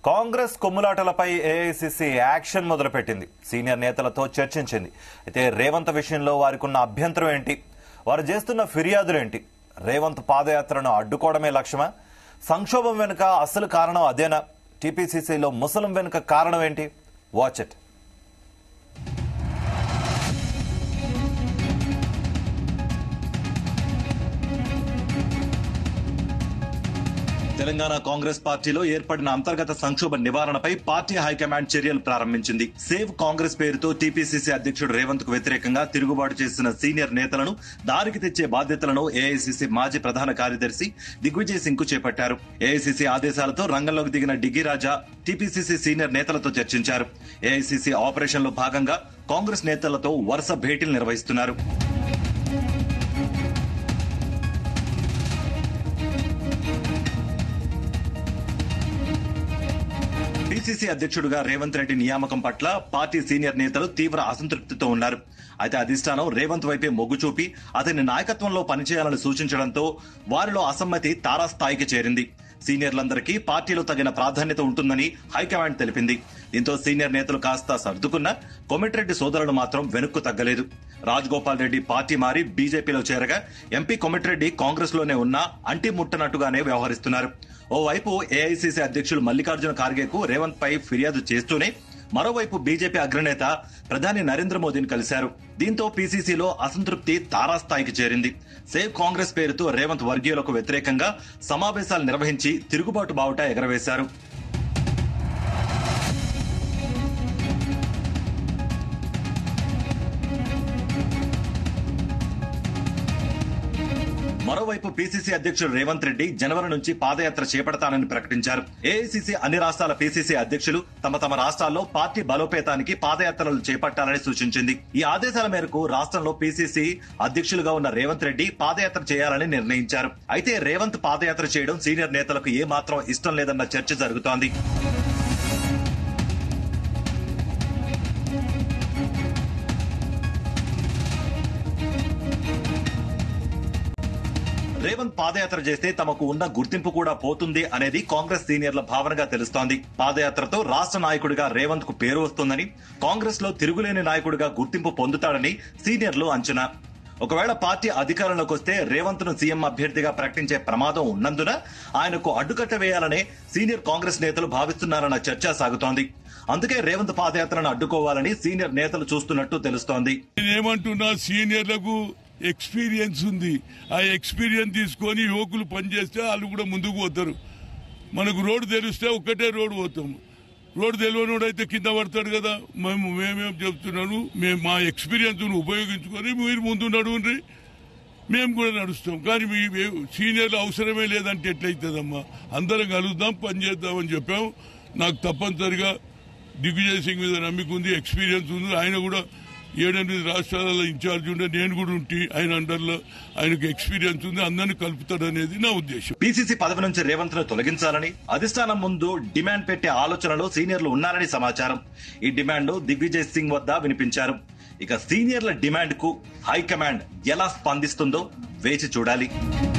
కాంగ్రెస్ కొమ్ములాటలపై AICC action మొదలుపెట్టింది senior నేతలతో చర్చించింది అయితే రేవంత్ విషయంలో వారికి ఉన్న అభ్యంతరం ఏంటి వారు చేస్తున్న ఫిర్యాదులేంటి రేవంత్ పాదయాత్రను అడ్డుకోవడమే లక్ష్యమా సంక్షోభం వెనుక అసలు కారణం అదేనా టీపీసీసీలో ముసలం వెనుక కారణం ఏంటి వాచ్ ఇట్ తెలంగాణ కాంగ్రెస్ పార్టీలో ఏర్పడిన అంతర్గత సంక్షోభ నివారణపై పార్టీ హైకమాండ్ చర్యలు ప్రారంభించింది సేవ్ కాంగ్రెస్ పేరుతో టీపీసీసీ అధ్యక్షుడు రేవంత్ కు వ్యతిరేకంగా తిరుగుబాటు చేసిన సీనియర్ నేతలను దారికి తెచ్చే బాధ్యతలను ఏఐసీసీ మాజీ ప్రధాన కార్యదర్శి దిగ్విజయ్ సింగ్ కు చేపట్టారు ఏఐసీసీ ఆదేశాలతో రంగంలోకి దిగిన డిగ్గి రాజా టీపీసీసీ సీనియర్ నేతలతో చర్చించారు ఏఐసీసీ ఆపరేషన్ లో భాగంగా కాంగ్రెస్ నేతలతో వరుస భేటీలు నిర్వహిస్తున్నారు పిసిసి అధ్యక్షుడుగా రేవంత్ రెడ్డి నియామకం పట్ల పార్టీ సీనియర్ నేతలు తీవ్ర అసంతృప్తితో ఉన్నారు అయితే అధిష్టానం రేవంత్ వైపే మొగ్గు చూపి అతని నాయకత్వంలో పనిచేయాలని సూచించడంతో వారిలో అసమ్మతి తారాస్థాయికి చేరింది సీనియర్లందరికీ పార్టీలో తగిన ప్రాధాన్యత ఉంటుందని హైకమాండ్ తెలిపింది దీంతో సీనియర్ నేతలు కాస్త సర్దుకున్నా కొమిటిరెడ్డి సోదరులు మాత్రం వెనుక్కు తగ్గలేదు రాజగోపాల్ రెడ్డి పార్టీ మారి బీజేపీలో చేరగా ఎంపీ కొమిటిరెడ్డి కాంగ్రెస్ లోనే ఉన్నా అంటి ముట్టనట్టుగానే వ్యవహరిస్తున్నారు ఓవైపు ఏఐసీసీ అధ్యక్షులు మల్లికార్జున ఖార్గేకు రేవంత్ పై ఫిర్యాదు చేస్తూనే మరోవైపు బీజేపీ అగ్రనేత ప్రధాని నరేంద్ర మోదీని కలిశారు దీంతో పీసీసీలో అసంతృప్తి తారాస్థాయికి చేరింది సేవ్ కాంగ్రెస్ పేరుతో రేవంత్ వర్గీయులకు వ్యతిరేకంగా సమావేశాలు నిర్వహించి తిరుగుబాటు బావుట ఎగరవేశారు మరోవైపు పీసీసీ అధ్యక్షుడు రేవంత్ రెడ్డి జనవరి నుంచి పాదయాత్ర చేపడతానని ప్రకటించారు ఏఐసీసీ అన్ని రాష్ట్రాల పీసీసీ అధ్యక్షులు తమ తమ రాష్ట్రాల్లో పార్టీ బలోపేతానికి పాదయాత్రలు చేపట్టాలని సూచించింది ఈ ఆదేశాల మేరకు రాష్ట్రంలో పీసీసీ అధ్యక్షులుగా ఉన్న రేవంత్ రెడ్డి పాదయాత్ర చేయాలని నిర్ణయించారు అయితే రేవంత్ పాదయాత్ర చేయడం సీనియర్ నేతలకు ఏ మాత్రం ఇష్టం లేదన్న చర్చ జరుగుతోంది రేవంత్ పాదయాత్ర చేస్తే తమకు ఉన్న గుర్తింపు కూడా పోతుంది అనేది కాంగ్రెస్ సీనియర్ల భావనగా తెలుస్తోంది పాదయాత్రతో రాష్ట్ర నాయకుడిగా రేవంత్ కు పేరు వస్తుందని కాంగ్రెస్ లో తిరుగులేని నాయకుడిగా గుర్తింపు పొందుతాడని సీనియర్లు అంచనా ఒకవేళ పార్టీ అధికారంలోకి వస్తే రేవంత్ ను సీఎం అభ్యర్థిగా ప్రకటించే ప్రమాదం ఉన్నందున ఆయనకు అడ్డుకట్ట వేయాలనే సీనియర్ కాంగ్రెస్ నేతలు భావిస్తున్నారన్న చర్చ సాగుతోంది అందుకే రేవంత్ పాదయాత్రను అడ్డుకోవాలని సీనియర్ నేతలు చూస్తున్నట్టు తెలుస్తోంది నేనేమంటున్నా సీనియర్లకు ఎక్స్పీరియన్స్ ఉంది ఆ ఎక్స్పీరియన్స్ తీసుకొని యువకులు పనిచేస్తే వాళ్ళు కూడా ముందుకు పోతారు మనకు రోడ్డు తెలిస్తే ఒక్కటే రోడ్డు పోతాం రోడ్డు తెలియనోడు అయితే కింద పడతాడు కదా మేము మేమేం చెప్తున్నాను మేము మా ఎక్స్పీరియన్స్ ఉపయోగించుకొని మీరు ముందు నడువుండ్రి మేము కూడా నడుస్తాం కానీ మీ సీనియర్లు అవసరమే లేదంటే ఎట్లయితుందమ్మా అందరం కలుద్దాం పని చేద్దామని చెప్పాం నాకు తప్పనిసరిగా దిగ్విజయ్ సింగ్ మీద నమ్మిక ఉంది ఎక్స్పీరియన్స్ ఉంది ఆయన కూడా ఏడెనిమిది రాష్ట్రాలలో ఇన్ఛార్జ్ ఉండే నేను కూడా ఉంటే ఆయన అండర్లో ఆయనకు ఎక్స్పీరియన్స్ ఉంది అందరిని కలుపుతాడనేది నా ఉద్దేశం పీసీసీ పదవి నుంచి రేవంత్ ను తొలగించాలని అధిష్టానం ముందు డిమాండ్ పెట్టే ఆలోచనలో సీనియర్లు ఉన్నారని సమాచారం ఈ డిమాండ్ దిగ్విజయ్ సింగ్ వద్ద వినిపించారు ఇక సీనియర్ల డిమాండ్ కు హైకమాండ్ ఎలా స్పందిస్తుందో వేచి చూడాలి